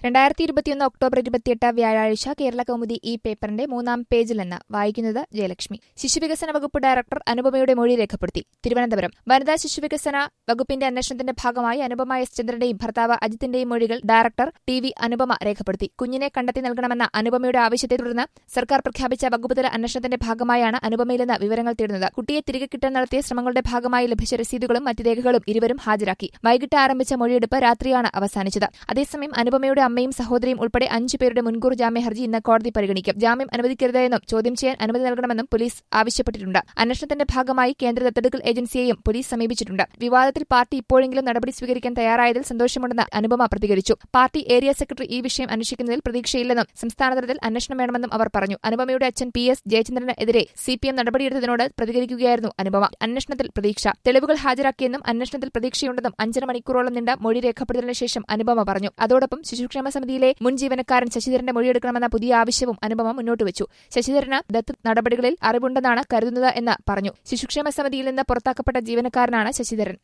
രണ്ടായിരത്തി ഇരുപത്തിയൊന്ന് ഒക്ടോബർ ഇരുപത്തിയെട്ട് വ്യാഴാഴ്ച കേരള കൗമുദി ഈ പേപ്പറിന്റെ മൂന്നാം പേജിൽ നിന്ന് വായിക്കുന്നത് ജയലക്ഷ്മി ശിശുവികസന വകുപ്പ് ഡയറക്ടർ അനുപമയുടെ മൊഴി രേഖപ്പെടുത്തി തിരുവനന്തപുരം വനിതാ ശിശുവികസന വകുപ്പിന്റെ അന്വേഷണത്തിന്റെ ഭാഗമായി അനുപമ എസ് ചന്ദ്രന്റെയും ഭർത്താവ് അജിത്തിന്റെയും മൊഴികൾ ഡയറക്ടർ ടി വി അനുപമ രേഖപ്പെടുത്തി കുഞ്ഞിനെ കണ്ടെത്തി നൽകണമെന്ന അനുപമയുടെ ആവശ്യത്തെ തുടർന്ന് സർക്കാർ പ്രഖ്യാപിച്ച വകുപ്പുതല അന്വേഷണത്തിന്റെ ഭാഗമായാണ് അനുപമയിൽ നിന്ന് വിവരങ്ങൾ തേടുന്നത് കുട്ടിയെ തിരികെ കിട്ടാൻ നടത്തിയ ശ്രമങ്ങളുടെ ഭാഗമായി ലഭിച്ച രസീതുകളും മറ്റ് രേഖകളും ഇരുവരും ഹാജരാക്കി വൈകിട്ട് ആരംഭിച്ച മൊഴിയെടുപ്പ് രാത്രിയാണ് അവസാനിച്ചത് അതേസമയം അനുപമയുടെ അമ്മയും സഹോദരിയും ഉൾപ്പെടെ അഞ്ചു പേരുടെ മുൻകൂർ ജാമ്യ ഹർജി ഇന്ന് കോടതി പരിഗണിക്കും ജാമ്യം അനുവദിക്കരുതെന്നും ചോദ്യം ചെയ്യാൻ അനുമതി നൽകണമെന്നും പോലീസ് ആവശ്യപ്പെട്ടിട്ടുണ്ട് അന്വേഷണത്തിന്റെ ഭാഗമായി കേന്ദ്ര ദത്തെടുക്കൽ ഏജൻസിയെയും പോലീസ് സമീപിച്ചിട്ടുണ്ട് വിവാദത്തിൽ പാർട്ടി ഇപ്പോഴെങ്കിലും നടപടി സ്വീകരിക്കാൻ തയ്യാറായതിൽ സന്തോഷമുണ്ടെന്ന് അനുപമ പ്രതികരിച്ചു പാർട്ടി ഏരിയ സെക്രട്ടറി ഈ വിഷയം അന്വേഷിക്കുന്നതിൽ പ്രതീക്ഷയില്ലെന്നും സംസ്ഥാനതലത്തിൽ അന്വേഷണം വേണമെന്നും അവർ പറഞ്ഞു അനുപമയുടെ അച്ഛൻ പി എസ് ജയചന്ദ്രന് എതിരെ സി പി എം നടപടിയെടുത്തതിനോട് പ്രതികരിക്കുകയായിരുന്നു അനുപമ അന്വേഷണത്തിൽ പ്രതീക്ഷ തെളിവുകൾ ഹാജരാക്കിയെന്നും അന്വേഷണത്തിൽ പ്രതീക്ഷയുണ്ടെന്നും അഞ്ചര മണിക്കൂറോളം നീണ്ട മൊഴി രേഖപ്പെടുത്തലിന് ശേഷം അനുപമ പറഞ്ഞു അതോടൊപ്പം ശിശുക്ഷേമ സമിതിയിലെ മുൻ ജീവനക്കാരൻ ശശിധരന്റെ മൊഴിയെടുക്കണമെന്ന പുതിയ ആവശ്യവും അനുപമ മുന്നോട്ട് വെച്ചു ശശിധരന് ദത്ത് നടപടികളിൽ അറിവുണ്ടെന്നാണ് കരുതുന്നത് എന്ന് പറഞ്ഞു ശിശുക്ഷേമ സമിതിയിൽ നിന്ന് പുറത്താക്കപ്പെട്ട ജീവനക്കാരനാണ് ശശിധരൻ